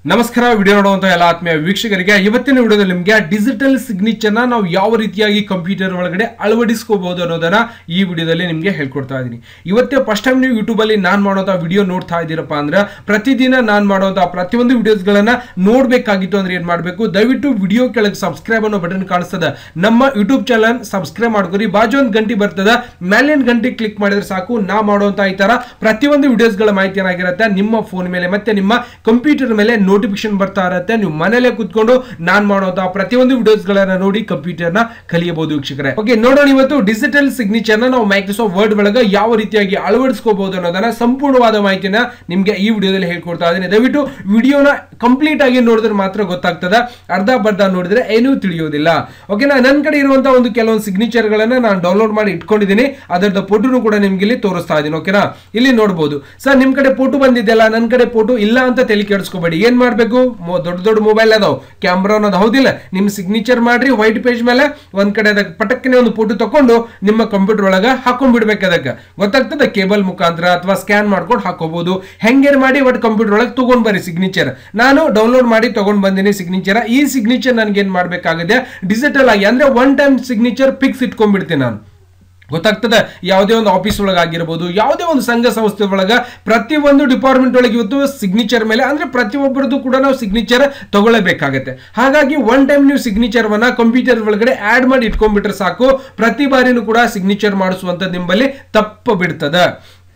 ನಮಸ್ಕಾರ ವಿಡಿಯೋ ನೋಡುವಂತ ಎಲ್ಲ ಆತ್ಮೀಯ ವೀಕ್ಷಕರಿಗೆ ಇವತ್ತಿನ ವಿಡಿಯೋದಲ್ಲಿ ನಿಮಗೆ ಡಿಜಿಟಲ್ ಸಿಗ್ನೇಚರ್ನ ನಾವು ಯಾವ ರೀತಿಯಾಗಿ ಕಂಪ್ಯೂಟರ್ ಒಳಗಡೆ ಅಳವಡಿಸ್ಕೋಬಹುದು ಅನ್ನೋದನ್ನ ಈ ವಿಡಿಯೋದಲ್ಲಿ ನಿಮಗೆ ಹೇಳ್ಕೊಡ್ತಾ ಇದ್ದೀನಿ ಇವತ್ತೇ ಫಸ್ಟ್ ಟೈಮ್ ನೀವು ಯೂಟ್ಯೂಬ್ ಅಲ್ಲಿ ನಾನು ಮಾಡೋಂಥ ವಿಡಿಯೋ ನೋಡ್ತಾ ಇದ್ದೀರಪ್ಪ ಅಂದ್ರೆ ಪ್ರತಿದಿನ ನಾನು ಮಾಡುವಂಥ ಪ್ರತಿಯೊಂದು ವಿಡಿಯೋಸ್ಗಳನ್ನ ನೋಡ್ಬೇಕಾಗಿತ್ತು ಅಂದ್ರೆ ಏನ್ ಮಾಡಬೇಕು ದಯವಿಟ್ಟು ವಿಡಿಯೋ ಕೆಳಗೆ ಸಬ್ಸ್ಕ್ರೈಬ್ ಅನ್ನೋ ಬಟನ್ ಕಾಣಿಸ್ತದ ನಮ್ಮ ಯೂಟ್ಯೂಬ್ ಚಾನಲ್ ಸಬ್ಸ್ಕ್ರೈಬ್ ಮಾಡ್ಕೊರಿ ಬಾಜು ಒಂದು ಗಂಟೆ ಬರ್ತದ ಮೇಲಿನ ಗಂಟೆ ಕ್ಲಿಕ್ ಮಾಡಿದ್ರೆ ಸಾಕು ನಾ ಮಾಡುವಂತ ಈ ತರ ಪ್ರತಿಯೊಂದು ವಿಡಿಯೋಸ್ಗಳ ಮಾಹಿತಿ ಏನಾಗಿರುತ್ತೆ ನಿಮ್ಮ ಫೋನ್ ಮೇಲೆ ಮತ್ತೆ ನಿಮ್ಮ ಕಂಪ್ಯೂಟರ್ ಮೇಲೆ ನೋಟಿಫಿಕೇಶನ್ ಬರ್ತಾ ಇರುತ್ತೆ ನೀವು ಮನೇಲೆ ಕೂತ್ಕೊಂಡು ನಾನ್ ಮಾಡುವಂತ ಪ್ರತಿಯೊಂದು ವಿಡಿಯೋಸ್ ಗಳನ್ನ ನೋಡಿ ಕಂಪ್ಯೂಟರ್ ನ ಕಲಿಯಬಹುದು ವೀಕ್ಷಕರೇ ಓಕೆ ನೋಡೋಣ ಇವತ್ತು ಡಿಜಿಟಲ್ ಸಿಗ್ನೇಚರ್ ನ ನಾವು ಮೈಕ್ರೋಸಾಫ್ಟ್ ವರ್ಡ್ ಒಳಗೆ ಯಾವ ರೀತಿಯಾಗಿ ಅಳವಡಿಸ್ಕೋಬಹುದು ಅನ್ನೋದನ್ನ ಸಂಪೂರ್ಣವಾದ ಮಾಹಿತಿನ ನಿಮ್ಗೆ ಈ ವಿಡಿಯೋದಲ್ಲಿ ಹೇಳ್ಕೊಡ್ತಾ ಇದ್ದೀನಿ ದಯವಿಟ್ಟು ವಿಡಿಯೋನ ಕಂಪ್ಲೀಟ್ ಆಗಿ ನೋಡಿದ್ರೆ ಮಾತ್ರ ಗೊತ್ತಾಗ್ತದ ಅರ್ಧ ಬರ್ಧ ನೋಡಿದ್ರೆ ಏನೂ ತಿಳಿಯೋದಿಲ್ಲ ಓಕೆನಾ ನನ್ನ ಕಡೆ ಇರುವಂತಹ ಒಂದು ಕೆಲವೊಂದು ಸಿಗ್ನೇಚರ್ ಗಳನ್ನ ನಾನು ಡೌನ್ಲೋಡ್ ಮಾಡಿ ಇಟ್ಕೊಂಡಿದ್ದೀನಿ ಅದರದ ಫೋಟೋನು ಕೂಡ ನಿಮ್ಗೆ ಇಲ್ಲಿ ತೋರಿಸ್ತಾ ಇದ್ದೀನಿ ಓಕೆನಾ ಇಲ್ಲಿ ನೋಡಬಹುದು ಸರ್ ನಿಮ್ ಕಡೆ ಫೋಟೋ ಬಂದಿದ್ದೆಲ್ಲ ನನ್ನ ಕಡೆ ಫೋಟೋ ಇಲ್ಲ ಅಂತ ತಲೆ ಕೆಡಿಸ್ಕೋಬೇಡಿ ಏನ್ ಮಾಡ್ಬೇಕು ಮೊ- ದೊಡ್ಡ ದೊಡ್ಡ ಮೊಬೈಲ್ ಅದಾವ ಕ್ಯಾಮ್ರಾ ಅನ್ನೋದು ಹೌದಿಲ್ಲ ನಿಮ್ ಸಿಗ್ನೇಚರ್ ಮಾಡ್ರಿ ವೈಟ್ ಪೇಜ್ ಮೇಲೆ ಒಂದ್ ಕಡೆ ಅದಕ್ಕೆ ಪಟಕ್ಕನೆ ಒಂದು ಫೋಟೋ ತಕೊಂಡು ನಿಮ್ಮ ಕಂಪ್ಯೂಟರ್ ಒಳಗ ಹಾಕೊಂಡ್ಬಿಡ್ಬೇಕು ಅದಕ್ಕೆ ಗೊತ್ತಾಗ್ತದೆ ಕೇಬಲ್ ಮುಖಾಂತರ ಅಥವಾ ಸ್ಕ್ಯಾನ್ ಮಾಡ್ಕೊಂಡು ಹಾಕೋಬಹುದು ಹೆಂಗೇರ್ ಮಾಡಿ ಒಟ್ಟು ಕಂಪ್ಯೂಟರ್ ಒಳಗೆ ತಗೊಂಡ್ ಬರ್ರಿ ಸಿಗ್ನೇಚರ್ ನಾನು ಡೌನ್ಲೋಡ್ ಮಾಡಿ ತಗೊಂಡ್ ಬಂದಿನಿ ಸಿಗ್ನೇಚರ್ ಈ ಸಿಗ್ನೇಚರ್ ನನ್ಗೆ ಏನ್ ಮಾಡ್ಬೇಕಾಗಿದೆ ಡಿಜಿಟಲ್ ಆಗಿ ಅಂದ್ರೆ ಒನ್ ಟೈಮ್ ಸಿಗ್ನೇಚರ್ ಫಿಕ್ಸ್ ಇಟ್ಕೊಂಡ್ಬಿಡ್ತೀನಿ ನಾನು ಗೊತ್ತಾಗ್ತದೆ ಯಾವುದೇ ಒಂದು ಆಫೀಸ್ ಒಳಗೆ ಆಗಿರ್ಬೋದು ಯಾವುದೇ ಒಂದು ಸಂಘ ಸಂಸ್ಥೆ ಒಳಗ ಪ್ರತಿಯೊಂದು ಡಿಪಾರ್ಟ್ಮೆಂಟ್ ಒಳಗೆ ಇವತ್ತು ಸಿಗ್ನೇಚರ್ ಮೇಲೆ ಅಂದ್ರೆ ಪ್ರತಿಯೊಬ್ಬರದ್ದು ಕೂಡ ನಾವು ಸಿಗ್ನೇಚರ್ ತಗೊಳ್ಳೇಬೇಕಾಗತ್ತೆ ಹಾಗಾಗಿ ಒನ್ ಟೈಮ್ ನೀವು ಸಿಗ್ನೇಚರ್ ವನ್ನ ಕಂಪ್ಯೂಟರ್ ಒಳಗಡೆ ಆಡ್ ಮಾಡಿ ಇಟ್ಕೊಂಡ್ಬಿಟ್ರೆ ಸಾಕು ಪ್ರತಿ ಬಾರಿನೂ ಕೂಡ ಸಿಗ್ನೇಚರ್ ಮಾಡಿಸುವಂತ ನಿಂಬಲ್ಲಿ ತಪ್ಪ ಬಿಡ್ತದೆ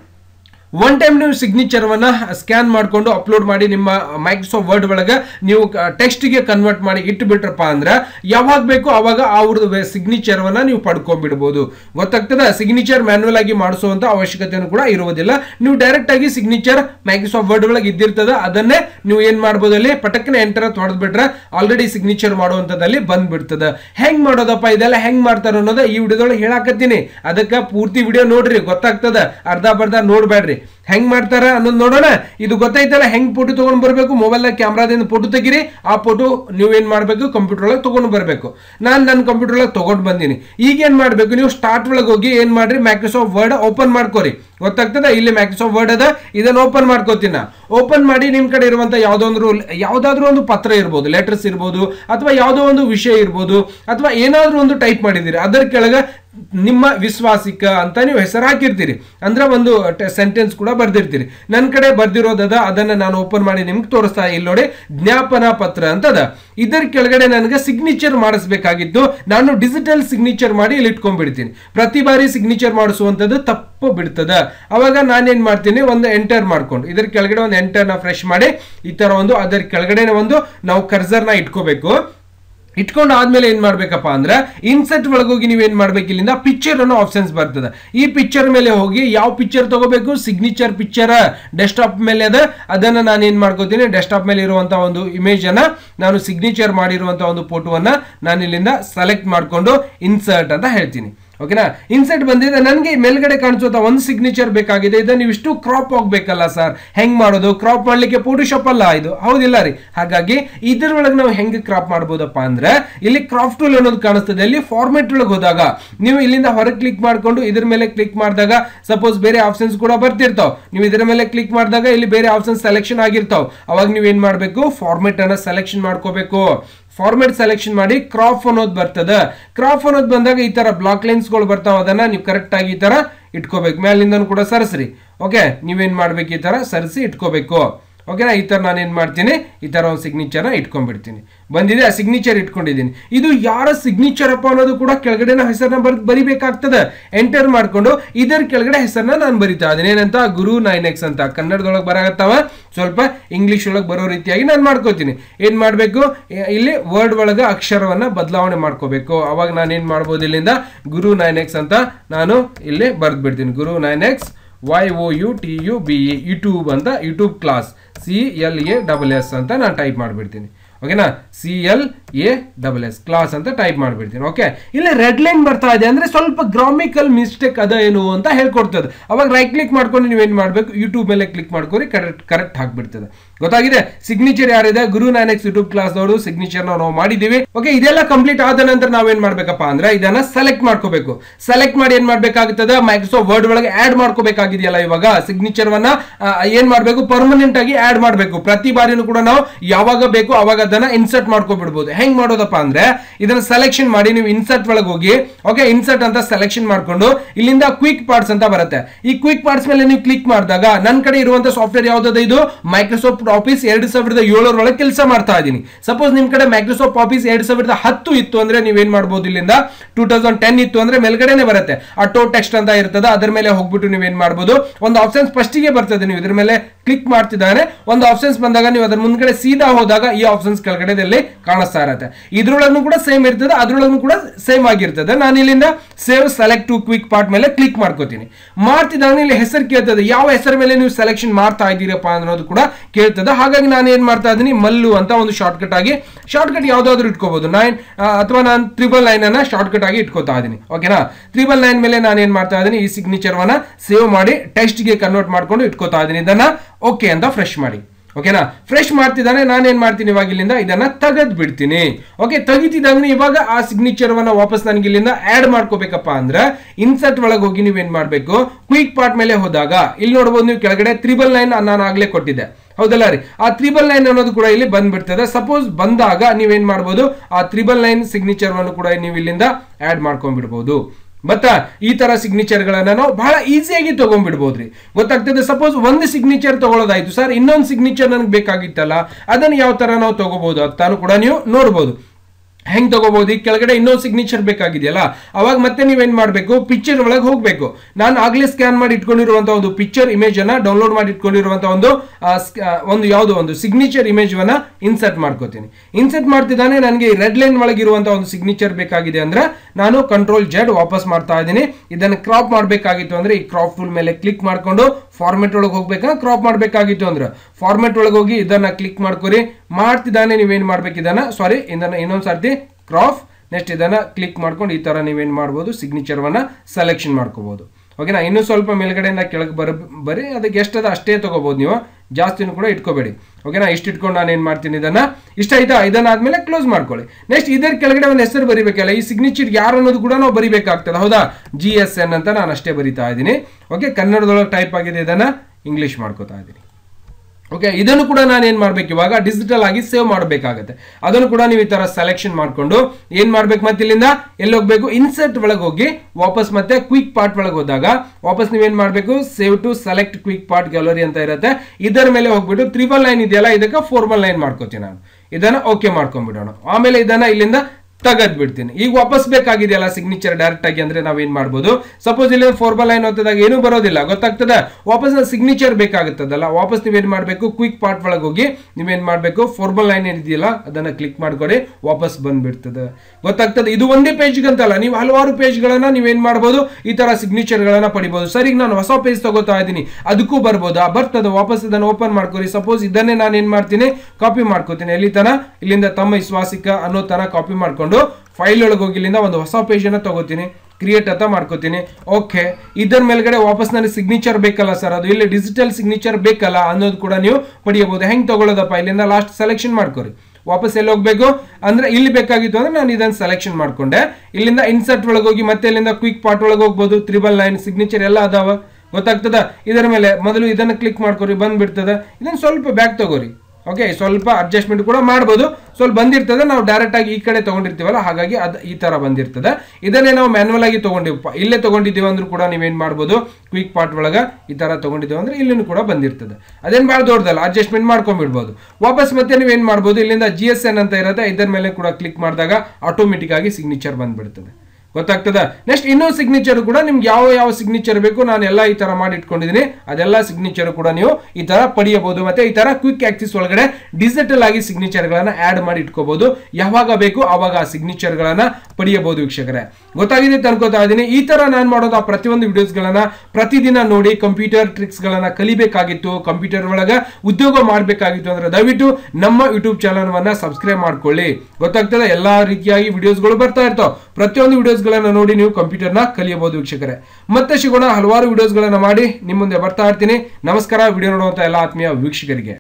ಒನ್ ಟೈಮ್ ನೀವು ಸಿಗ್ನೇಚರ್ ವನ್ನ ಸ್ಕ್ಯಾನ್ ಮಾಡಿಕೊಂಡು ಅಪ್ಲೋಡ್ ಮಾಡಿ ನಿಮ್ಮ ಮೈಕ್ರೋಸಾಫ್ಟ್ ವರ್ಡ್ ಒಳಗೆ ನೀವು ಟೆಕ್ಸ್ಟ್ ಗೆ ಕನ್ವರ್ಟ್ ಮಾಡಿ ಇಟ್ಟುಬಿಟ್ರಪ್ಪ ಅಂದ್ರೆ ಯಾವಾಗ ಬೇಕು ಅವಾಗ ಅವ್ರದ್ದು ಸಿಗ್ನೇಚರ್ ವನ್ನ ನೀವು ಪಡ್ಕೊಂಡ್ಬಿಡ್ಬೋದು ಗೊತ್ತಾಗ್ತದ ಸಿಗ್ನೇಚರ್ ಮ್ಯಾನ್ಯಲ್ ಆಗಿ ಮಾಡಿಸುವಂತ ಅವಶ್ಯಕತೆನೂ ಕೂಡ ಇರುವುದಿಲ್ಲ ನೀವು ಡೈರೆಕ್ಟ್ ಆಗಿ ಸಿಗ್ನೇಚರ್ ಮೈಕ್ರೋಸಾಫ್ಟ್ ವರ್ಡ್ ಒಳಗೆ ಇದ್ದಿರ್ತದ ಅದನ್ನೇ ನೀವು ಏನ್ ಮಾಡ್ಬೋದು ಅಲ್ಲಿ ಪಟಕ್ನೆ ಎಂಟರ್ ಹೊಡೆದ್ಬಿಟ್ರೆ ಆಲ್ರೆಡಿ ಸಿಗ್ನೇಚರ್ ಮಾಡುವಂತದಲ್ಲಿ ಬಂದ್ಬಿಡ್ತದ ಹೆಂಗ್ ಮಾಡೋದಪ್ಪ ಇದೆಲ್ಲ ಹೆಂಗ್ ಮಾಡ್ತಾರ ಅನ್ನೋದ ಈ ವಿಡಿಯೋದೊಳಗೆ ಹೇಳಾಕತ್ತೀನಿ ಅದಕ್ಕೆ ಪೂರ್ತಿ ವಿಡಿಯೋ ನೋಡ್ರಿ ಗೊತ್ತಾಗ್ತದ ಅರ್ಧ ಬರ್ಧ ನೋಡ್ಬೇಡ್ರಿ ಹೆಂಗ್ ಮಾಡ್ತಾರ ಅನ್ನೋದು ನೋಡೋಣ ಇದು ಗೊತ್ತಾಯ್ತಲ್ಲ ಹೆಂಗ್ ಫೋಟೋ ತಗೊಂಡ್ ಬರ್ಬೇಕು ಮೊಬೈಲ್ ಕ್ಯಾಮ್ರಾದಿಂದ ಫೋಟೋ ತೆಗಿರಿ ಆ ಫೋಟೋ ನೀವು ಏನ್ ಮಾಡ್ಬೇಕು ಕಂಪ್ಯೂಟರ್ ಒಳಗೆ ತಗೊಂಡ್ ಬರ್ಬೇಕು ನಾನು ನನ್ನ ಕಂಪ್ಯೂಟರ್ ಒಳಗೆ ತಗೊಂಡ್ ಬಂದಿನಿ ಈಗ ಏನ್ ಮಾಡ್ಬೇಕು ನೀವು ಸ್ಟಾರ್ಟ್ ಒಳಗೆ ಹೋಗಿ ಏನ್ ಮಾಡ್ರಿ ಮೈಕ್ರೋಸಾಫ್ಟ್ ವರ್ಡ್ ಓಪನ್ ಮಾಡ್ಕೋರಿ ಗೊತ್ತಾಗ್ತದ ಇಲ್ಲಿ ಮೈಕ್ರೋಸಾಫ್ಟ್ ವರ್ಡ್ ಅದ ಇದನ್ನ ಓಪನ್ ಮಾಡ್ಕೋತೀನಿ ನಾ ಓಪನ್ ಮಾಡಿ ನಿಮ್ ಕಡೆ ಇರುವಂತ ಯಾವ್ದೊಂದು ಯಾವ್ದಾದ್ರು ಒಂದು ಪತ್ರ ಇರ್ಬೋದು ಲೆಟರ್ಸ್ ಇರ್ಬೋದು ಅಥವಾ ಯಾವುದೋ ಒಂದು ವಿಷಯ ಇರ್ಬೋದು ಅಥವಾ ಏನಾದ್ರೂ ಒಂದು ಟೈಪ್ ಮಾಡಿದಿರಿ ಅದರ ಕೆಳಗೆ ನಿಮ್ಮ ವಿಶ್ವಾಸಿಕ ಅಂತ ನೀವು ಹೆಸರು ಹಾಕಿರ್ತೀರಿ ಅಂದ್ರೆ ಒಂದು ಸೆಂಟೆನ್ಸ್ ಕೂಡ ಬರ್ದಿರ್ತೀರಿ ನನ್ನ ಕಡೆ ಬರ್ದಿರೋದದ ಅದನ್ನ ನಾನು ಓಪನ್ ಮಾಡಿ ನಿಮ್ಗೆ ತೋರಿಸ್ತಾ ಇಲ್ಲಿ ನೋಡಿ ಜ್ಞಾಪನಾ ಪತ್ರ ಅಂತದ ಇದರ ಕೆಳಗಡೆ ನನಗೆ ಸಿಗ್ನೇಚರ್ ಮಾಡಿಸ್ಬೇಕಾಗಿತ್ತು ನಾನು ಡಿಜಿಟಲ್ ಸಿಗ್ನೇಚರ್ ಮಾಡಿ ಇಲ್ಲಿ ಇಟ್ಕೊಂಡ್ಬಿಡ್ತೀನಿ ಪ್ರತಿ ಬಾರಿ ಸಿಗ್ನೇಚರ್ ಮಾಡಿಸುವಂಥದ್ದು ತಪ್ಪು ಬಿಡ್ತದ ಅವಾಗ ನಾನೇನ್ ಮಾಡ್ತೀನಿ ಒಂದು ಎಂಟರ್ ಮಾಡ್ಕೊಂಡು ಇದ್ರ ಕೆಳಗಡೆ ಒಂದು ಎಂಟರ್ನ ಫ್ರೆಶ್ ಮಾಡಿ ಈ ತರ ಒಂದು ಅದರ ಕೆಳಗಡೆ ಒಂದು ನಾವು ಕರ್ಸರ್ನ ಇಟ್ಕೋಬೇಕು ಇಟ್ಕೊಂಡು ಆದ್ಮೇಲೆ ಏನ್ ಮಾಡ್ಬೇಕಪ್ಪ ಅಂದ್ರೆ ಇನ್ಸೆಟ್ ಒಳಗೆ ಹೋಗಿ ನೀವೇನ್ ಮಾಡ್ಬೇಕು ಇಲ್ಲಿಂದ ಪಿಕ್ಚರ್ ಅನ್ನೋ ಆಪ್ಷನ್ಸ್ ಬರ್ತದೆ ಈ ಪಿಕ್ಚರ್ ಮೇಲೆ ಹೋಗಿ ಯಾವ ಪಿಕ್ಚರ್ ತಗೋಬೇಕು ಸಿಗ್ನೇಚರ್ ಪಿಕ್ಚರ್ ಡೆಸ್ಕ್ಟಾಪ್ ಮೇಲೆ ಅದ ಅದನ್ನ ನಾನು ಏನ್ ಮಾಡ್ಕೋತೀನಿ ಡೆಸ್ಕ್ಟಾಪ್ ಮೇಲೆ ಇರುವಂತ ಒಂದು ಇಮೇಜ್ ಅನ್ನ ನಾನು ಸಿಗ್ನೇಚರ್ ಮಾಡಿರುವಂತ ಒಂದು ಫೋಟೋವನ್ನ ನಾನು ಇಲ್ಲಿಂದ ಸೆಲೆಕ್ಟ್ ಮಾಡ್ಕೊಂಡು ಇನ್ಸರ್ಟ್ ಅಂತ ಹೇಳ್ತೀನಿ ಓಕೆನಾ ಇನ್ಸೆಟ್ ಬಂದಿದೆ ನನಗೆ ಮೇಲ್ಗಡೆ ಕಾಣಿಸುವಂತ ಒಂದು ಸಿಗ್ನೇಚರ್ ಬೇಕಾಗಿದೆ ಇದನ್ನ ನೀವು ಇಷ್ಟು ಕ್ರಾಪ್ ಹೋಗ್ಬೇಕಲ್ಲ ಸರ್ ಹೆಂಗ್ ಮಾಡೋದು ಕ್ರಾಪ್ ಮಾಡ್ಲಿಕ್ಕೆ ಫೋಟೋಶಾಪ್ ಅಲ್ಲ ಇದು ಹೌದಿಲ್ಲ ರೀ ಹಾಗಾಗಿ ಇದ್ರೊಳಗೆ ನಾವು ಹೆಂಗೆ ಕ್ರಾಪ್ ಮಾಡ್ಬೋದಪ್ಪ ಅಂದ್ರೆ ಇಲ್ಲಿ ಕ್ರಾಫ್ಟ್ ಟೂಲ್ ಅನ್ನೋದು ಕಾಣಿಸ್ತದೆ ಇಲ್ಲಿ ಫಾರ್ಮೆಟ್ ಒಳಗೆ ಹೋದಾಗ ನೀವು ಇಲ್ಲಿಂದ ಹೊರಗೆ ಕ್ಲಿಕ್ ಮಾಡ್ಕೊಂಡು ಇದ್ರ ಮೇಲೆ ಕ್ಲಿಕ್ ಮಾಡಿದಾಗ ಸಪೋಸ್ ಬೇರೆ ಆಪ್ಷನ್ಸ್ ಕೂಡ ಬರ್ತಿರ್ತಾವ ನೀವು ಇದರ ಮೇಲೆ ಕ್ಲಿಕ್ ಮಾಡಿದಾಗ ಇಲ್ಲಿ ಬೇರೆ ಆಪ್ಷನ್ ಸೆಲೆಕ್ಷನ್ ಆಗಿರ್ತಾವ ಅವಾಗ ನೀವು ಏನ್ ಮಾಡ್ಬೇಕು ಫಾರ್ಮೆಟ್ ಅನ್ನ ಸೆಲೆಕ್ಷನ್ ಮಾಡ್ಕೋಬೇಕು ಫಾರ್ಮೆಟ್ ಸೆಲೆಕ್ಷನ್ ಮಾಡಿ ಕ್ರಾಪ್ ಅನ್ನೋದು ಬರ್ತದ ಕ್ರಾಪ್ ಅನ್ನೋದು ಬಂದಾಗ ಈ ತರ ಬ್ಲಾಕ್ ಲೈನ್ಸ್ಗಳು ಬರ್ತಾವ ಅದನ್ನ ನೀವು ಕರೆಕ್ಟ್ ಆಗಿ ಈ ತರ ಇಟ್ಕೋಬೇಕು ಮೇಲಿಂದ ಕೂಡ ಸರಿಸ್ರಿ ಓಕೆ ನೀವೇನ್ ಮಾಡ್ಬೇಕು ಈ ತರ ಸರಿಸಿ ಇಟ್ಕೋಬೇಕು ಓಕೆನಾ ಈ ತರ ನಾನು ಏನ್ ಮಾಡ್ತೀನಿ ಈ ತರ ಒಂದು ಸಿಗ್ನೇಚರ್ ಇಟ್ಕೊಂಡ್ಬಿಡ್ತೀನಿ ಬಂದಿದೆ ಆ ಸಿಗ್ನೇಚರ್ ಇಟ್ಕೊಂಡಿದ್ದೀನಿ ಇದು ಯಾರ ಸಿಗ್ನೇಚರ್ ಅಪ್ಪ ಅನ್ನೋದು ಕೂಡ ಕೆಳಗಡೆ ನಾವು ಹೆಸರನ್ನ ಬರ್ ಬರಿಬೇಕಾಗ್ತದೆ ಎಂಟರ್ ಮಾಡ್ಕೊಂಡು ಇದರ ಕೆಳಗಡೆ ಹೆಸರನ್ನ ನಾನು ಬರಿತಾ ಅದನ್ನ ಏನಂತ ಗುರು ನೈನ್ ಎಕ್ಸ್ ಅಂತ ಕನ್ನಡದೊಳಗೆ ಬರಾಗತ್ತವ ಸ್ವಲ್ಪ ಇಂಗ್ಲಿಷ್ ಒಳಗೆ ಬರೋ ರೀತಿಯಾಗಿ ನಾನು ಮಾಡ್ಕೋತೀನಿ ಏನ್ ಮಾಡ್ಬೇಕು ಎ- ಇಲ್ಲಿ ವರ್ಡ್ ಒಳಗೆ ಅಕ್ಷರವನ್ನ ಬದಲಾವಣೆ ಮಾಡ್ಕೋಬೇಕು ಅವಾಗ ನಾನು ಏನ್ ಮಾಡ್ಬೋದು ಇಲ್ಲಿಂದ ಗುರು ನೈನ್ ಎಕ್ಸ್ ಅಂತ ನಾನು ಇಲ್ಲಿ ಬರ್ದ್ ಬಿಡ್ತೀನಿ ಗುರು nine X Y O U T U B E YouTube ಅಂತ YouTube class C L A double S ಅಂತ ನಾನು ಟೈಪ್ ಮಾಡಿಬಿಡ್ತೀನಿ ಓಕೆನಾ C L A double S class ಅಂತ ಟೈಪ್ ಮಾಡಿಬಿಡ್ತೀನಿ ಓಕೆ ಇಲ್ಲಿ ರೆಡ್ ಲೈನ್ ಬರ್ತಾ ಇದೆ ಅಂದ್ರೆ ಸ್ವಲ್ಪ ಗ್ರಾಮಿಕಲ್ ಮಿಸ್ಟೇಕ್ ಅದ ಏನು ಅಂತ ಹೇಳ್ಕೊಡ್ತದೆ ಅವಾಗ ರೈಟ್ ಕ್ಲಿಕ್ ಮಾಡ್ಕೊಂಡು ನೀವೇನು ಮಾಡಬೇಕು ಯೂಟ್ಯೂಬ್ ಮೇಲೆ ಕ್ಲಿಕ್ ಮಾಡ್ಕೊರಿ ಕರೆಕ್ಟ್ ಕರೆಕ್ಟ್ ಹಾಕ್ಬಿಡ್ತದೆ ಗೊತ್ತಾಗಿದೆ ಸಿಗ್ನೇಚರ್ ಯಾರಿದೆ ಗುರು ನಾನೆಕ್ಸ್ ಯೂಟ್ಯೂಬ್ ಕ್ಲಾಸ್ ಅವರು ಸಿಗ್ನೇಚರ್ ನಾವು ಮಾಡಿದೀವಿ ಓಕೆ ಇದೆಲ್ಲ ಕಂಪ್ಲೀಟ್ ಆದ ನಂತರ ನಾವೇನ್ ಮಾಡ್ಬೇಕಪ್ಪ ಅಂದ್ರೆ ಇದನ್ನ ಸೆಲೆಕ್ಟ್ ಮಾಡ್ಕೋಬೇಕು ಸೆಲೆಕ್ಟ್ ಮಾಡಿ ಏನ್ ಮಾಡ್ಬೇಕಾಗುತ್ತದೆ ಮೈಕ್ರೋಸಾಫ್ಟ್ ವರ್ಡ್ ಒಳಗೆ ಆಡ್ ಮಾಡ್ಕೋಬೇಕಾಗಿದೆಯಲ್ಲ ಇವಾಗ ಸಿಗ್ನೇಚರ್ ವನ್ನ ಆ, ಏನ್ ಮಾಡ್ಬೇಕು ಪರ್ಮನೆಂಟ್ ಆಗಿ ಆಡ್ ಮಾಡ್ಬೇಕು ಪ್ರತಿ ಬಾರಿನೂ ಕೂಡ ನಾವು ಯಾವಾಗ ಬೇಕು ಅವಾಗ ಅದನ್ನ ಇನ್ಸರ್ಟ್ ಮಾಡ್ಕೊಬಿಡ್ಬೋದು ಹೆಂಗ್ ಮಾಡೋದಪ್ಪ ಅಂದ್ರೆ ಇದನ್ನ ಸೆಲೆಕ್ಷನ್ ಮಾಡಿ ನೀವು ಇನ್ಸರ್ಟ್ ಒಳಗೆ ಹೋಗಿ ಓಕೆ ಇನ್ಸರ್ಟ್ ಅಂತ ಸೆಲೆಕ್ಷನ್ ಮಾಡ್ಕೊಂಡು ಇಲ್ಲಿಂದ ಕ್ವಿಕ್ ಪಾರ್ಟ್ಸ್ ಅಂತ ಬರುತ್ತೆ ಈ ಕ್ವಿಕ್ ಪಾರ್ಟ್ಸ್ ಮೇಲೆ ನೀವು ಕ್ಲಿಕ್ ಮಾಡಿದಾಗ ನನ್ನ ಕಡೆ ಇರುವಂತ ಸಾಫ್ಟ್ವೇರ್ ಯಾವ್ದದ ಇದು ಮೈಕ್ರೋಸಾಫ್ಟ್ ಆಫೀಸ್ ಎರಡ್ ಸಾವಿರದ ಏಳರೊಳಗೆ ಕೆಲಸ ಮಾಡ್ತಾ ಇದ್ದೀನಿ ಸಪೋಸ್ ನಿಮ್ ಕಡೆ ಮೈಕ್ರೋಸಾಫ್ಟ್ ಆಫೀಸ್ ಎರಡ್ ಸಾವಿರದ ಹತ್ತು ಇತ್ತು ಅಂದ್ರೆ ನೀವೇನ್ ಮಾಡ್ಬೋದು ಇಲ್ಲಿಂದ ಟೂ ತೌಸಂಡ್ ಟೆನ್ ಇತ್ತು ಅಂದ್ರೆ ಮೇಲ್ಗಡೆನೆ ಬರುತ್ತೆ ಆಟೋ ಟೆಕ್ಸ್ಟ್ ಅಂತ ಇರ್ತದೆ ಅದರ ಮೇಲೆ ಹೋಗ್ಬಿಟ್ಟು ನೀವೇನ್ ಮಾಡ್ಬೋದು ಒಂದು ಆಪ್ಷನ್ಸ್ ಫಸ್ಟಿಗೆ ಬರ್ತದೆ ನೀವು ಇದ್ರ ಮೇಲೆ ಕ್ಲಿಕ್ ಮಾಡ್ತಿದ್ದಾನೆ ಒಂದು ಆಪ್ಷನ್ಸ್ ಬಂದಾಗ ನೀವು ಅದ್ರ ಮುಂದ್ಗಡೆ ಸೀದಾ ಹೋದಾಗ ಈ ಆಪ್ಷನ್ಸ್ ಕೆಳಗಡೆದಲ್ಲಿ ಕಾಣಿಸ್ತಾ ಇರುತ್ತೆ ಇದ್ರೊಳಗೂ ಕೂಡ ಸೇಮ್ ಇರ್ತದೆ ಅದ್ರೊಳಗೂ ಕೂಡ ಸೇಮ್ ಆಗಿರ್ತದೆ ನಾನು ಇಲ್ಲಿಂದ save select to quick part ಮೇಲೆ ಕ್ಲಿಕ್ ಮಾಡ್ಕೋತೀನಿ ಮಾಡ್ತಿದ್ದಾಗ ಇಲ್ಲಿ ಹೆಸರು ಕೇಳ್ತದೆ ಯಾವ ಹೆಸರ ಮೇಲೆ ನೀವು ಸೆಲೆಕ್ಷನ್ ಮಾಡ್ತಾ ಇದ್ದೀರಪ್ಪ ಅನ್ನೋದು ಕೂಡ ಕೇಳ್ತದೆ ಹಾಗಾಗಿ ನಾನು ಏನ್ ಮಾಡ್ತಾ ಇದ್ದೀನಿ ಮಲ್ಲು ಅಂತ ಒಂದು ಶಾರ್ಟ್ಕಟ್ ಆಗಿ ಶಾರ್ಟ್ಕಟ್ ಯಾವ್ದಾದ್ರು ಇಟ್ಕೋಬಹುದು ನೈನ್ ಅಥವಾ ನಾನು ತ್ರಿಬಲ್ ನೈನ್ ಅನ್ನ ಶಾರ್ಟ್ಕಟ್ ಆಗಿ ಇಟ್ಕೋತಾ ಇದ್ದೀನಿ ಓಕೆನಾ ತ್ರಿಬಲ್ ನೈನ್ ಮೇಲೆ ನಾನು ಏನ್ ಮಾಡ್ತಾ ಇದ್ದೀನಿ ಈ ಸಿಗ್ನೇಚರ್ ವನ್ನ ಸೇವ್ ಮಾಡಿ ಟೆಕ್ಸ್ಟ್ ಗೆ ಕನ್ವರ್ಟ್ ಮಾಡ್ಕೊಂಡು ಇಟ್ಕೋತಾ ಇದ್ದೀನಿ ಇದನ್ನ ಓಕೆ ಅಂತ ಫ್ರೆಶ್ ಮಾಡಿ ಓಕೆನಾ ಫ್ರೆಶ್ ಮಾಡ್ತಿದ್ದಾನೆ ನಾನು ಏನ್ ಮಾಡ್ತೀನಿ ಇವಾಗ ಇಲ್ಲಿಂದ ಇದನ್ನ ತೆಗೆದ್ ಬಿಡ್ತೀನಿ ಓಕೆ ತೆಗಿತಿದ್ದಂಗೆ ಇವಾಗ ಆ ಸಿಗ್ನೇಚರ್ ವನ್ನ ವಾಪಸ್ ನನಗೆ ಇಲ್ಲಿಂದ ಆಡ್ ಮಾಡ್ಕೋಬೇಕಪ್ಪ ಅಂದ್ರೆ ಇನ್ಸರ್ಟ್ ಒಳಗೆ ಹೋಗಿ ನೀವೇನ್ ಮಾಡ್ಬೇಕು ಕ್ವಿಕ್ ಪಾರ್ಟ್ ಮೇಲೆ ಹೋದಾಗ ಇಲ್ಲಿ ನೋಡ್ಬೋದು ನೀವು ಕೆಳಗಡೆ ತ್ರಿಬಲ್ ನೈನ್ ನಾನು ಆಗ್ಲೇ ಕೊಟ್ಟಿದ್ದೆ ಹೌದಲ್ಲ ರೀ ಆ ತ್ರಿಬಲ್ ನೈನ್ ಅನ್ನೋದು ಕೂಡ ಇಲ್ಲಿ ಬಂದ್ಬಿಡ್ತದೆ ಸಪೋಸ್ ಬಂದಾಗ ನೀವೇನ್ ಮಾಡ್ಬೋದು ಆ ತ್ರಿಬಲ್ ನೈನ್ ಸಿಗ್ನೇಚರ್ ವನ್ನು ಕೂಡ ನೀವು ಇಲ್ಲಿಂದ ಆಡ್ ಮಾಡ್ಕೊಂಡ್ಬಿಡ್ಬೋದು ಮತ್ತ ಈ ತರ ಸಿಗ್ನೇಚರ್ ಗಳನ್ನ ನಾವು ಬಹಳ ಈಸಿಯಾಗಿ ತಗೊಂಡ್ಬಿಡ್ಬೋದ್ರಿ ಗೊತ್ತಾಗ್ತದೆ ಸಪೋಸ್ ಒಂದು ಸಿಗ್ನೇಚರ್ ತಗೊಳ್ಳೋದಾಯ್ತು ಸರ್ ಇನ್ನೊಂದು ಸಿಗ್ನೇಚರ್ ನನಗೆ ಬೇಕಾಗಿತ್ತಲ್ಲ ಅದನ್ನ ಯಾವ ತರ ನಾವು ತಗೋಬಹುದು ಅಂತಾನು ಕೂಡ ನೀವು ನೋಡ್ಬೋದು ಹೆಂಗ್ ತಗೋಬಹುದು ಈಗ ಕೆಳಗಡೆ ಇನ್ನೊಂದು ಸಿಗ್ನೇಚರ್ ಬೇಕಾಗಿದೆಯಲ್ಲ ಅವಾಗ ಮತ್ತೆ ನೀವೇನ್ ಮಾಡಬೇಕು ಪಿಕ್ಚರ್ ಒಳಗೆ ಹೋಗ್ಬೇಕು ನಾನು ಆಗ್ಲೇ ಸ್ಕ್ಯಾನ್ ಮಾಡಿ ಇಟ್ಕೊಂಡಿರುವಂತಹ ಒಂದು ಪಿಕ್ಚರ್ ಇಮೇಜ್ ಅನ್ನ ಡೌನ್ಲೋಡ್ ಮಾಡಿ ಇಟ್ಕೊಂಡಿರುವಂತಹ ಒಂದು ಆ, ಸ್ಕ- ಆ, ಒಂದು ಯಾವುದು ಒಂದು ಸಿಗ್ನೇಚರ್ ಇಮೇಜ್ ವನ್ನ ಇನ್ಸರ್ಟ್ ಮಾಡ್ಕೋತೀನಿ ಇನ್ಸರ್ಟ್ ಮಾಡ್ತಿದ್ದಾನೆ ನನಗೆ ರೆಡ್ ಲೈನ್ ಒಳಗೆ ಇರುವಂತಹ ಒಂದು ಸಿಗ್ನೇಚರ್ ಬೇಕಾಗಿದೆ ಅಂದ್ರೆ ನಾನು ಕಂಟ್ರೋಲ್ ಜೆಡ್ ವಾಪಸ್ ಮಾಡ್ತಾ ಇದ್ದೀನಿ ಇದನ್ನ ಕ್ರಾಪ್ ಮಾಡಬೇಕಾಗಿತ್ತು ಅಂದ್ರೆ ಈ ಕ್ರಾಪ್ ಟೂಲ್ ಮೇಲೆ ಕ್ಲಿಕ್ ಮಾಡ್ಕೊಂಡು ಫಾರ್ಮೆಟ್ ಒಳಗೆ ಹೋಗ್ಬೇಕಾ ಕ್ರಾಪ್ ಮಾಡಬೇಕಾಗಿತ್ತು ಅಂದ್ರೆ ಫಾರ್ಮೆಟ್ ಒಳಗೆ ಹೋಗಿ ಇದನ್ನ ಕ್ಲಿಕ್ ಮಾಡ್ಕೊರಿ ಮಾಡ್ತಿದ್ದಾನೆ ನೀವೇನ್ ಮಾಡ್ಬೇಕು ಇದನ್ನ ಸಾರಿ ಇದನ್ನ ಇನ್ನೊಂದ್ ಸರ್ತಿ ಕ್ರಾಪ್ ನೆಕ್ಸ್ಟ್ ಇದನ್ನ ಕ್ಲಿಕ್ ಮಾಡ್ಕೊಂಡು ಈ ತರ ನೀವೇನ್ ಮಾಡ್ಬೋದು ಸಿಗ್ನೇಚರ್ ವನ್ನ ಸೆಲೆಕ್ಷನ್ ಮಾಡ್ಕೋಬಹುದು ಓಕೆನಾ ಇನ್ನೂ ಸ್ವಲ್ಪ ಮೇಲ್ಗಡೆಯಿಂದ ಕೆಳಗೆ ಬರ ಬರೀ ಅದಕ್ಕೆ ಎಷ್ಟದ ಅಷ್ಟೇ ತಗೋಬಹುದು ನೀವು ಜಾಸ್ತಿನೂ ಕೂಡ ಇಟ್ಕೋಬೇಡಿ ಓಕೆನಾ ಇಷ್ಟು ಇಟ್ಕೊಂಡು ನಾನು ಏನು ಮಾಡ್ತೀನಿ ಇದನ್ನ ಇಷ್ಟ ಆಯ್ತಾ ಇದನ್ನಾದ್ಮೇಲೆ ಕ್ಲೋಸ್ ಮಾಡ್ಕೊಳ್ಳಿ ನೆಕ್ಸ್ಟ್ ಇದರ ಕೆಳಗಡೆ ಒಂದು ಹೆಸರು ಬರಿಬೇಕಲ್ಲ ಈ ಸಿಗ್ನೇಚರ್ ಯಾರು ಅನ್ನೋದು ಕೂಡ ನಾವು ಬರಿಬೇಕಾಗ್ತದೆ ಹೌದಾ ಜಿ ಎಸ್ ಎನ್ ಅಂತ ನಾನು ಅಷ್ಟೇ ಬರಿತಾ ಇದ್ದೀನಿ ಓಕೆ ಕನ್ನಡದೊಳಗೆ ಟೈಪ್ ಆಗಿದೆ ಇದನ್ನ ಇಂಗ್ಲಿಷ್ ಮಾಡ್ಕೋತಾ ಇದ್ದೀನಿ ಓಕೆ ಇದನ್ನು ಕೂಡ ನಾನು ಏನ್ ಮಾಡ್ಬೇಕು ಇವಾಗ ಡಿಜಿಟಲ್ ಆಗಿ ಸೇವ್ ಮಾಡಬೇಕಾಗತ್ತೆ ಅದನ್ನು ಕೂಡ ನೀವು ಈ ತರ ಸೆಲೆಕ್ಷನ್ ಮಾಡ್ಕೊಂಡು ಏನ್ ಮಾಡ್ಬೇಕು ಮತ್ತೆ ಇಲ್ಲಿಂದ ಎಲ್ಲಿ ಹೋಗ್ಬೇಕು ಇನ್ಸರ್ಟ್ ಒಳಗೆ ಹೋಗಿ ವಾಪಸ್ ಮತ್ತೆ ಕ್ವಿಕ್ ಪಾರ್ಟ್ ಒಳಗೆ ಹೋದಾಗ ವಾಪಸ್ ನೀವೇನ್ ಮಾಡ್ಬೇಕು save to select quick part gallery ಅಂತ ಇರುತ್ತೆ ಇದರ ಮೇಲೆ ಹೋಗ್ಬಿಟ್ಟು ತ್ರಿಬಲ್ ಲೈನ್ ಇದೆಯಲ್ಲ ಇದಕ್ಕೆ ಫೋರ್ಮಲ್ ಲೈನ್ ಮಾಡ್ಕೋತೀನಿ ನಾನು ಇದನ್ನ ಓಕೆ ಮಾಡ್ಕೊಂಡ್ಬಿಡೋಣ ಆಮೇಲೆ ಇದನ್ನ ಇಲ್ಲಿಂದ ತೆಗೆದ್ ಬಿಡ್ತೀನಿ ಈಗ ವಾಪಸ್ ಬೇಕಾಗಿದೆಯಲ್ಲ ಸಿಗ್ನೇಚರ್ ಡೈರೆಕ್ಟ್ ಆಗಿ ಅಂದ್ರೆ ನಾವೇನ್ ಮಾಡ್ಬೋದು ಸಪೋಸ್ ಇಲ್ಲಿ ಫೋರ್ಬಲ್ ಲೈನ್ ಹೊತ್ತದಾಗ ಏನೂ ಬರೋದಿಲ್ಲ ಗೊತ್ತಾಗ್ತದ ವಾಪಸ್ ಸಿಗ್ನೇಚರ್ ಬೇಕಾಗುತ್ತದಲ್ಲ ವಾಪಸ್ ನೀವೇನ್ ಮಾಡ್ಬೇಕು ಕ್ವಿಕ್ ಪಾರ್ಟ್ ಒಳಗೆ ಹೋಗಿ ನೀವೇನ್ ಮಾಡ್ಬೇಕು ಫೋರ್ಬಲ್ ಲೈನ್ ಏನಿದೆಯಲ್ಲ ಅದನ್ನ ಕ್ಲಿಕ್ ಮಾಡ್ಕೊಡಿ ವಾಪಸ್ ಬಂದ್ಬಿಡ್ತದೆ ಗೊತ್ತಾಗ್ತದೆ ಇದು ಒಂದೇ ಪೇಜ್ ಅಂತಲ್ಲ ನೀವು ಹಲವಾರು ಪೇಜ್ ಗಳನ್ನ ನೀವೇನ್ ಮಾಡ್ಬೋದು ಈ ತರ ಸಿಗ್ನೇಚರ್ ಗಳನ್ನ ಪಡಿಬಹುದು ಸರ್ ಈಗ ನಾನು ಹೊಸ ಪೇಜ್ ತಗೋತಾ ಇದ್ದೀನಿ ಅದಕ್ಕೂ ಬರ್ಬೋದು ಆ ಬರ್ತದೆ ವಾಪಸ್ ಇದನ್ನ ಓಪನ್ ಮಾಡ್ಕೊರಿ ಸಪೋಸ್ ಇದನ್ನೇ ನಾನು ಏನ್ ಮಾಡ್ತೀನಿ ಕಾಪಿ ಮಾಡ್ಕೋತೀನಿ ಎಲ್ಲಿ ತನ ಇಲ್ಲಿಂದ ತಮ್ಮ ವಿಶ್ವಾಸಿಕ ಅನ್ನೋ ತರ ಕಾಪಿ ಮಾಡ್ಕೊಂಡು ಫೈಲ್ ಒಳಗೆ ಹೋಗಿ ಇಲ್ಲಿಂದ ಒಂದು ಹೊಸ ಪೇಜ್ ಅನ್ನ ತಗೋತೀನಿ ಕ್ರಿಯೇಟ್ ಅಂತ ಮಾಡ್ಕೋತೀನಿ ಓಕೆ ಇದರ ಮೇಲ್ಗಡೆ ವಾಪಸ್ ನನಗೆ ಸಿಗ್ನೇಚರ್ ಬೇಕಲ್ಲ ಸರ್ ಅದು ಇಲ್ಲಿ ಡಿಜಿಟಲ್ ಸಿಗ್ನೇಚರ್ ಬೇಕಲ್ಲ ಅನ್ನೋದು ಕೂಡ ನೀವು ಪಡೆಯಬಹುದು ಹೆಂಗ್ ತಗೊಳ್ಳೋದಪ್ಪ ಇಲ್ಲಿಂದ ಲಾಸ್ಟ್ ಸೆಲೆಕ್ಷನ್ ಮಾಡ್ಕೊರಿ ವಾಪಸ್ ಎಲ್ಲಿ ಹೋಗ್ಬೇಕು ಅಂದ್ರೆ ಇಲ್ಲಿ ಬೇಕಾಗಿತ್ತು ಅಂದ್ರೆ ನಾನು ಇದನ್ನ ಸೆಲೆಕ್ಷನ್ ಮಾಡ್ಕೊಂಡೆ ಇಲ್ಲಿಂದ ಇನ್ಸರ್ಟ್ ಒಳಗೆ ಹೋಗಿ ಮತ್ತೆ ಇಲ್ಲಿಂದ ಕ್ವಿಕ್ ಪಾರ್ಟ್ ಒಳಗೆ ಹೋಗ್ಬೋದು ತ್ರಿಬಲ್ ಲೈನ್ ಸಿಗ್ನೇಚರ್ ಎಲ್ಲ ಅದಾವ ಗೊತ್ತಾಗ್ತದ ಇದರ ಮೇಲೆ ಮೊದಲು ಇದನ್ನ ಕ್ಲಿಕ್ ಮಾಡ್ಕೊರಿ ಬಂದ್ಬಿಡ್ತದ ಇದನ್ನ ಸ್ವಲ್ಪ ಬ್ಯಾಕ್ ತಗೋರಿ ಓಕೆ ಸ್ವಲ್ಪ ಅಡ್ಜಸ್ಟ್ಮೆಂಟ್ ಕೂಡ ಮಾಡ್ಬೋದು ಸ್ವಲ್ಪ ಬಂದಿರ್ತದೆ ನಾವು ಡೈರೆಕ್ಟ್ ಆಗಿ ಈ ಕಡೆ ತಗೊಂಡಿರ್ತೀವಲ್ಲ ಹಾಗಾಗಿ ಅದು ಈ ತರ ಬಂದಿರ್ತದೆ ಇದನ್ನೇ ನಾವು ಮ್ಯಾನ್ಯಲ್ ಆಗಿ ತಗೊಂಡಿವಪ್ಪ ಇಲ್ಲೇ ತಗೊಂಡಿದ್ದೀವಿ ಅಂದ್ರೂ ಕೂಡ ನೀವೇನ್ ಮಾಡ್ಬೋದು ಕ್ವಿಕ್ ಪಾರ್ಟ್ ಒಳಗ ಈ ತರ ತಗೊಂಡಿದ್ದೀವಿ ಅಂದ್ರೆ ಇಲ್ಲಿನೂ ಕೂಡ ಬಂದಿರ್ತದೆ ಅದೇನ್ ಭಾಳ ದೊಡ್ಡದಲ್ಲ ಅಡ್ಜಸ್ಟ್ಮೆಂಟ್ ಮಾಡ್ಕೊಂಡ್ಬಿಡ್ಬೋದು ವಾಪಸ್ ಮತ್ತೆ ನೀವೇನ್ ಮಾಡ್ಬೋದು ಇಲ್ಲಿಂದ ಜಿ ಎಸ್ ಎನ್ ಅಂತ ಇರುತ್ತೆ ಇದರ ಮೇಲೆ ಕೂಡ ಕ್ಲಿಕ್ ಮಾಡಿದಾಗ ಆಟೋಮೆಟಿಕ್ ಆಗಿ ಸಿಗ್ನೇಚರ್ ಬಂದ್ಬಿಡ್ತದೆ ಗೊತ್ತಾಗ್ತದ ನೆಕ್ಸ್ಟ್ ಇನ್ನೂ ಸಿಗ್ನೇಚರ್ ಕೂಡ ನಿಮ್ಗೆ ಯಾವ ಯಾವ ಸಿಗ್ನೇಚರ್ ಬೇಕು ನಾನು ಎಲ್ಲ ಈ ತರ ಮಾಡಿ ಇಟ್ಕೊಂಡಿದ್ದೀನಿ ಅದೆಲ್ಲ ಸಿಗ್ನೇಚರ್ ಕೂಡ ನೀವು ಈ ತರ ಪಡೆಯಬಹುದು ಮತ್ತೆ ಈ ತರ ಕ್ವಿಕ್ ಆಕ್ಸಿಸ್ ಒಳಗಡೆ ಡಿಜಿಟಲ್ ಆಗಿ ಸಿಗ್ನೇಚರ್ ಗಳನ್ನ ಆಡ್ ಮಾಡಿ ಇಟ್ಕೋಬಹುದು ಯಾವಾಗ ಬೇಕು ಅವಾಗ ಆ ಸಿಗ್ನೇಚರ್ ಗಳನ್ನ ಪಡೆಯಬಹುದು ವೀಕ್ಷಕರೇ ಗೊತ್ತಾಗಿದೆ ಅಂತ ಅನ್ಕೋತಾ ಇದ್ದೀನಿ ಈ ತರ ನಾನು ಮಾಡೋದು ಆ ಪ್ರತಿಯೊಂದು ವಿಡಿಯೋಸ್ ಗಳನ್ನ ಪ್ರತಿದಿನ ನೋಡಿ ಕಂಪ್ಯೂಟರ್ ಟ್ರಿಕ್ಸ್ ಗಳನ್ನ ಕಲಿಬೇಕಾಗಿತ್ತು ಕಂಪ್ಯೂಟರ್ ಒಳಗ ಉದ್ಯೋಗ ಮಾಡಬೇಕಾಗಿತ್ತು ಅಂದ್ರೆ ದಯವಿಟ್ಟು ನಮ್ಮ ಯೂಟ್ಯೂಬ್ ಚಾನಲ್ ವನ್ನ ಸಬ್ಸ್ಕ್ರೈಬ್ ಮಾಡ್ಕೊಳ್ಳಿ ಗೊತ್ತಾಗ್ತದೆ ಎಲ್ಲಾ ರೀತಿಯಾಗಿ ವಿಡಿಯೋಸ್ಗಳು ಬರ್ತಾ ಇರ್ತಾವ ಪ್ರತಿಯೊಂದು ವಿಡಿಯೋಸ್ ಗಳನ್ನ ನೋಡಿ ನೀವು ಕಂಪ್ಯೂಟರ್ ನ ಕಲಿಯಬಹುದು ವೀಕ್ಷಕರೇ ಮತ್ತೆ ಸಿಗೋಣ ಹಲವಾರು ವಿಡಿಯೋಸ್ ಗಳನ್ನ ಮಾಡಿ ನಿಮ್ಮ ಮುಂದೆ ಬರ್ತಾ ಇರ್ತೀನಿ ನಮಸ್ಕಾರ ವಿಡಿಯೋ ನೋಡುವಂತ ಎಲ್ಲ ಆತ್ಮೀಯ ವೀಕ್ಷಕರಿಗೆ